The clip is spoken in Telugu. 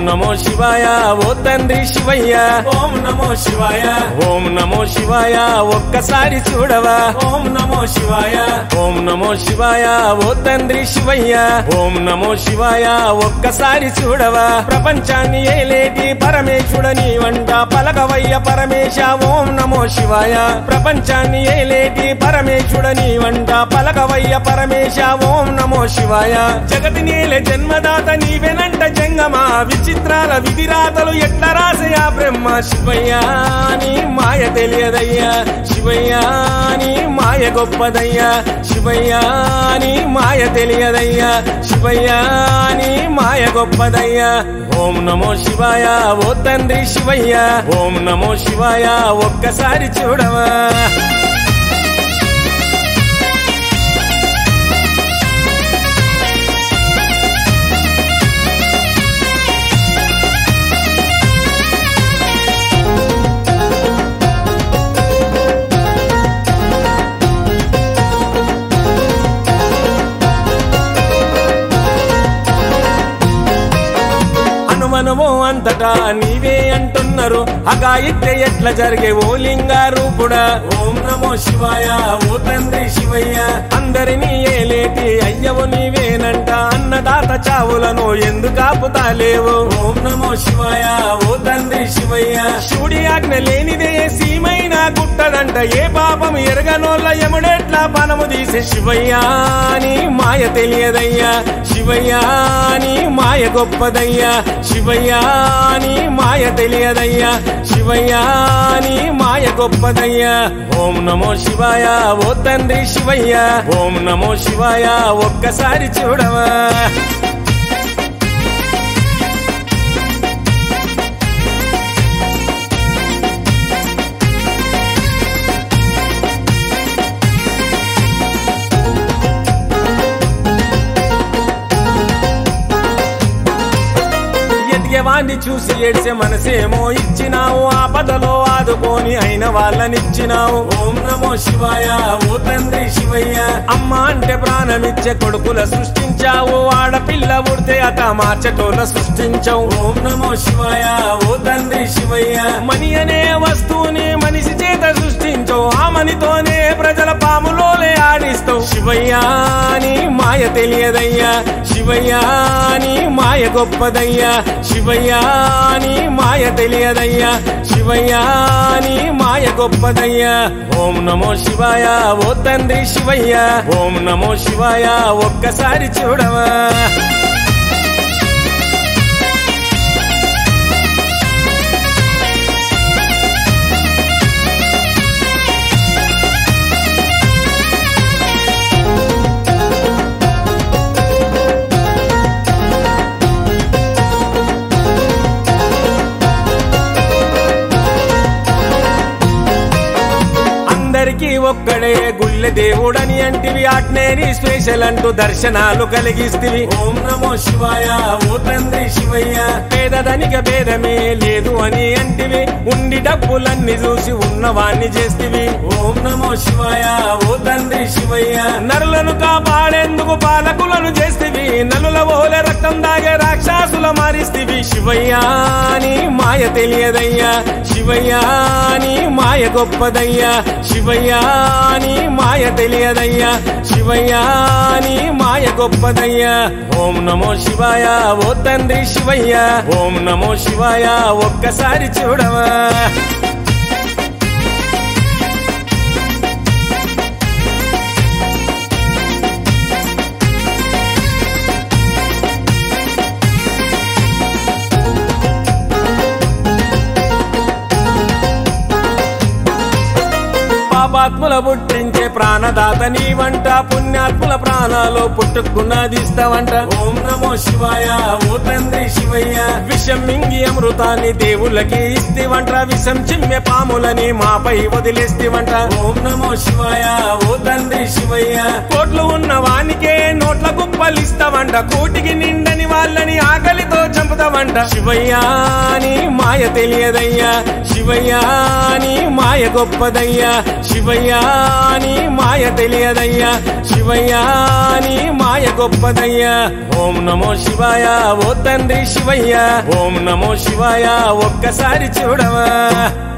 నమో శివాయ ఓ తండ్రి శివయ్య ఓం నమో శివాయ ఓం నమో శివాయ ఒక్కసారి చూడవా ఓం నమో శివాయ ఓం నమో శివాయ ఓ తండ్రి శివయ్య ఓం నమో శివాయ ఒక్కసారి చూడవా ప్రపంచాన్ని ఏలేటి పరమేశుడని వంట పలకవయ్య పరమేశ ఓం నమో శివాయ ప్రపంచాన్ని ఏలేటి పరమేశుడని వంట పలకవయ్య పరమేశ ఓం నమో శివాయ జగతి నేలే జన్మదాత నీవెనంట జంగమా విచిత్రాల విధిరాతలు ఎట్ల రాసయా బ్రహ్మ శివయ్య నీ మాయ తెలియదయ్యా శివయ్య నీ మాయ గొప్పదయ్యా శివయ్య నీ మాయ తెలియదయ్యా శివయ్య నీ మాయ గొప్పదయ్యా ఓం నమో శివాయ ఓ తండ్రి శివయ్య ఓం నమో శివాయ ఒక్కసారి చూడవా అనుమనము అంతటా నీవే అంటున్నారు అగాయిత్య ఎట్ల జరిగే ఓ లింగా రూపుడా ఓం నమో శివాయ ఓ తండ్రి శివయ్య అందరినీ ఏలేటి అయ్యవు నీవేనంట అన్నదాత చావులను ఎందుకు ఆపుతాలేవు ఓం నమో శివాయ ఓ తండ్రి శివయ్య శివుడి ఆజ్ఞ లేనిదే సీమైన గుట్టదంట ఏ పాపం ఎరగనోళ్ళ ఎముడెట్లా పనము తీసే శివయ్యా నీ మాయ తెలియదయ్యా శివయ్యా నీ మాయ గొప్పదయ్యా శివయ్యా నీ మాయ తెలియదయ్యా శివయ్యా నీ మాయ గొప్పదయ్యా ఓం నమో శివాయ ఓ తండ్రి శివయ్య ఓం నమో శివాయ ఒక్కసారి చూడవా ఎదిగేవాణ్ణి చూసి ఏడ్చే మనసేమో ఇచ్చినావు ఆపదలో ఆదుకొని అయిన వాళ్ళనిచ్చినావు ఓం నమో శివాయ ఓ తండ్రి శివయ్య అమ్మ అంటే ప్రాణమిచ్చే కొడుకుల సృష్టించావు ఆడపిల్ల ఉడితే అత మార్చటోల సృష్టించావు ఓం నమో శివాయ ఓ తండ్రి శివయ్య మని అనే వస్తువుని మనిషి చేత సృష్టించవు ఆ మనితోనే ప్రజల పాములోలే ఆడిస్తావు శివయ్యా నీ మాయ తెలియదయ్యా శివయ్యా నీ మాయ గొప్పదయ్యా శివయ్యా నీ మాయ తెలియదయ్యా శివయ్యా నీ మాయ గొప్పదయ్యా ఓం నమో శివాయ ఓ తండ్రి శివయ్య ఓం నమో శివాయ ఒక్కసారి చూడవా అందరికీ ఒక్కడే గుళ్ళె దేవుడని అంటివి ఆట్నేని స్పెషల్ అంటూ దర్శనాలు కలిగిస్తివి ఓం నమో శివాయ ఓ తండ్రి శివయ్య పేదదనిక భేదమే లేదు అని అంటివి ఉండి డబ్బులన్నీ చూసి ఉన్నవాణ్ణి చేస్తివి ఓం నమో శివాయ ఓ తండ్రి శివయ్య నరులను కాపాడేందుకు పాలకులను చేస్తివి నలుల ఓలే రక్తం దాగే రాక్షసుల మారిస్తివి శివయ్యా నీ మాయ తెలియదయ్యా శివయ్యా నీ మాయ గొప్పదయ్యా శివయ్యా నీ మాయ తెలియదయ్యా శివయ్యా నీ మాయ గొప్పదయ్యా ఓం నమో శివాయ ఓ తండ్రి శివయ్య ఓం నమో శివాయ ఒక్కసారి చూడవా పాపాత్ముల పుట్టించే ప్రాణదాత నీ వంట పుణ్యాత్ముల ప్రాణాలు పుట్టుకున్నదిస్తావంట ఓం నమో శివాయ ఓ తండ్రి శివయ్య విషం మింగి అమృతాన్ని దేవుళ్ళకి ఇస్తివంట విషం చిమ్మె పాములని మాపై వదిలేస్తివంట ఓం నమో శివాయ ఓ తండ్రి శివయ్య కోట్లు ఉన్న వానికే నోట్ల కుప్పలిస్తావంట కోటికి నిండని వాళ్ళని ఆకలితో చంపుతావంట శివయ్యా నీ మాయ తెలియదయ్యా శివయ్యా నీ మాయ గొప్పదయ్యా శివయ్యా నీ మాయ తెలియదయ్యా శివయ్యా నీ మాయ మాయ గొప్పదయ్యా ఓం నమో శివాయ ఓ తండ్రి శివయ్య ఓం నమో శివాయ ఒక్కసారి చూడవా